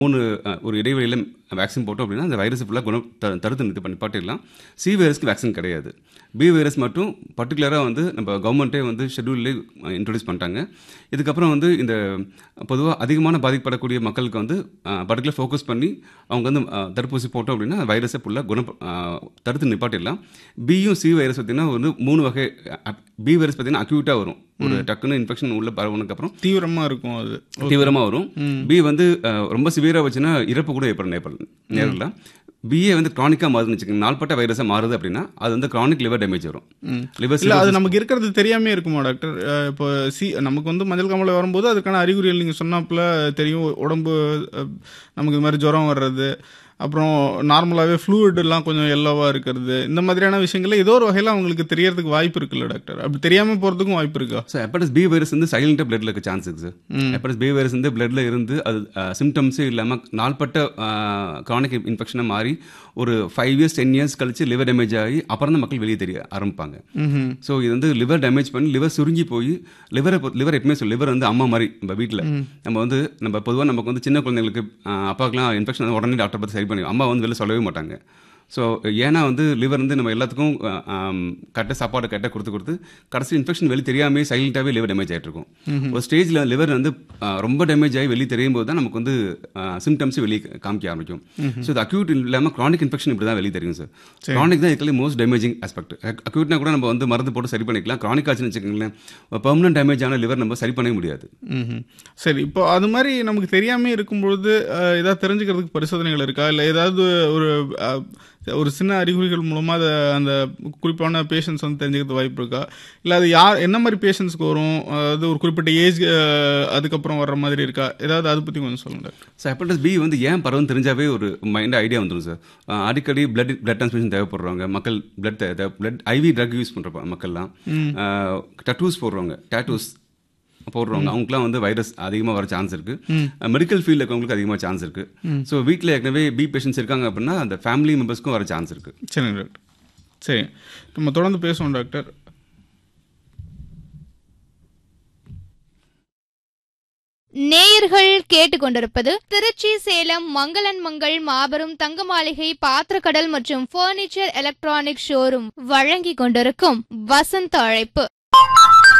மூணு அஹ், ஒரு இடைவெளியில் வேக்சின் போட்டோம் அப்படின்னா அந்த வைரஸ் ஃபுல்லாக குணம் த- தடுத்து நிறுத்தி பண்ணி பாட்டிடலாம் சி வைரஸ்க்கு வேக்சின் கிடையாது பி வைரஸ் மட்டும் பர்டிகுலராக வந்து நம்ம கவர்மெண்ட்டே வந்து ஷெட்யூல்லே இன்ட்ரடியூஸ் பண்ணிட்டாங்க இதுக்கப்புறம் வந்து இந்த பொதுவாக அதிகமான பாதிக்கப்படக்கூடிய மக்களுக்கு வந்து பர்டிகுலர் ஃபோக்கஸ் பண்ணி அவங்க வந்து அஹ், தடுப்பூசி போட்டோம் அப்படின்னா வைரஸை ஃபுல்லாக குணம் அஹ், தடுத்து நிப்பாட்டிடலாம் பியும் சி வைரஸ் பார்த்தீங்கன்னா வந்து மூணு வகை பி வைரஸ் பார்த்தீங்கன்னா அக்யூட்டாக வரும் ஒரு டக்குன்னு இன்ஃபெக்ஷன் உள்ள பரவுனதுக்கு அப்புறம் தீவிரமா இருக்கும் அது தீவிரமாக வரும் பி வந்து அஹ், ரொம்ப சிவியராக வச்சுன்னா இறப்பு கூட ஏற்படும் நேரில் நேரில் பிஏ வந்து க்ரானிக்காக மாறுதுன்னு வச்சுக்கோங்க நாள்பட்ட வைரஸாக மாறுது அப்படின்னா அது வந்து க்ரானிக் லிவர் டேமேஜ் வரும் லிவர் இல்ல அது நமக்கு இருக்கிறது தெரியாமே இருக்குமா டாக்டர் அஹ் இப்போ சி நமக்கு வந்து மஞ்சள் காமலை வரும்போது அதுக்கான அறிகுறிகள் நீங்க சொன்னாப்புல தெரியும் உடம்பு அஹ், நமக்கு இது மாதிரி ஜுரம் வர்றது அப்புறம் நார்மலாகவே ஃப்ளூயிட் எல்லாம் கொஞ்சம் எல்லோவா இருக்கிறது இந்த மாதிரியான விஷயங்கள்ல ஏதோ ஒரு வகையில் அவங்களுக்கு தெரியறதுக்கு வாய்ப்பு இருக்குல்ல டாக்டர் அப்படி தெரியாம போறதுக்கும் வாய்ப்பு இருக்கா ஸோ ஹெப்படைட்டிஸ் பி வைரஸ் வந்து சைலண்டாக பிளட்ல இருக்க சான்ஸ் இருக்கு சார் ஹெப்படைட்டிஸ் பி வைரஸ் வந்து பிளட்ல இருந்து அது சிம்டம்ஸே இல்லாமல் நாள்பட்ட க்ரானிக் இன்ஃபெக்ஷனாக மாறி ஒரு ஃபைவ் இயர்ஸ் டென் இயர்ஸ் கழிச்சு லிவர் டேமேஜ் ஆகி அப்புறம் தான் மக்கள் வெளியே தெரிய ஆரம்பிப்பாங்க ஸோ இது வந்து லிவர் டேமேஜ் பண்ணி லிவர் சுருங்கி போய் லிவரை லிவர் எப்பவுமே சொல்லு லிவர் வந்து அம்மா மாதிரி நம்ம வீட்டில் நம்ம வந்து நம்ம பொதுவாக நமக்கு வந்து சின்ன குழந்தைங்களுக்கு ஆஹ், அப்பாவுக்குலாம் இன்ஃபெக்ஷன் உடனே டாக்டர் பார்த்து சரி பண்ணி அம்மா வந்து வெளில சொல்லவே மாட்டாங்க ஸோ ஏன்னா வந்து லிவர் வந்து நம்ம எல்லாத்துக்கும் கரெக்டாக சாப்பாடு கரெக்டாக கொடுத்து கொடுத்து கடைசி இன்ஃபெக்ஷன் வெளியே தெரியாமே சைலண்டாகவே லிவர் டேமேஜ் ஆகிட்டு இருக்கும் ஒரு ஸ்டேஜில் லிவர் வந்து ஆஹ், ரொம்ப டேமேஜ் ஆகி வெளியே தெரியும் போது தான் நமக்கு வந்து சிம்டம்ஸ் வெளியே காமிக்க ஆரம்பிக்கும் ஸோ இது அக்யூட் இல்லாமல் க்ரானிக் இன்ஃபெக்ஷன் இப்படி தான் வெளியே தெரியும் சார் க்ரானிக் தான் இதுல மோஸ்ட் டேமேஜிங் ஆஸ்பெக்ட் அக்யூட்னா கூட நம்ம வந்து மருந்து போட்டு சரி பண்ணிக்கலாம் க்ரானிக் ஆச்சுன்னு வச்சுக்கோங்களேன் பெர்மனன்ட் டேமேஜ் ஆன லிவர் நம்ம சரி பண்ணவே முடியாது ம்ஹும். சரி இப்போ அது மாதிரி நமக்கு தெரியாம இருக்கும்பொழுது அஹ், ஏதாவது தெரிஞ்சுக்கிறதுக்கு பரிசோதனைகள் இருக்கா இல்லை ஏதாவது ஒரு அஹ், ஒரு சின்ன அறிகுறிகள் மூலமா அதை அந்த குறிப்பான பேஷண்ட்ஸ் வந்து தெரிஞ்சுக்கிறது வாய்ப்பு இருக்கா இல்லை அது யார் என்ன மாதிரி பேஷண்ட்ஸ்க்கு வரும் அதாவது ஒரு குறிப்பிட்ட ஏஜ் அதுக்கப்புறம் வர்ற மாதிரி இருக்கா ஏதாவது அதை பத்தி கொஞ்சம் சொல்லுங்க டாக்டர். ஸோ ஹெப்படைட்டிஸ் பி வந்து ஏன் பரவும் தெரிஞ்சாவே ஒரு மைண்ட் ஐடியா வந்துடும் சார் அஹ் அடிக்கடி பிளட் பிளட் டிரான்ஸ்மிஷன் தேவைப்படுறவங்க மக்கள் blood blood IV drug use பண்ணுற மக்கள்லாம் டட்டூஸ் போடுறவங்க டேட்டூஸ் போடுறவங்க அவங்களுக்குலாம் வந்து வைரஸ் அதிகமாக வர சான்ஸ் இருக்கு மெடிக்கல் ஃபீல்டில் இருக்கவங்களுக்கு அதிகமாக சான்ஸ் இருக்கு ஸோ வீட்டில் ஏற்கனவே பி பேஷண்ட்ஸ் இருக்காங்க அப்படின்னா அந்த ஃபேமிலி மெம்பர்ஸ்க்கும் வர சான்ஸ் இருக்கு சரிங்க டாக்டர் சரி நம்ம தொடர்ந்து பேசுவோம் டாக்டர் நேயர்கள் கேட்டுக்கொண்டிருப்பது திருச்சி சேலம் மங்களன் மங்கள் மாபெரும் தங்க மாளிகை பாத்திரக்கடல் மற்றும் பர்னிச்சர் எலக்ட்ரானிக் ஷோரூம் வழங்கிக் கொண்டிருக்கும் வசந்த அழைப்பு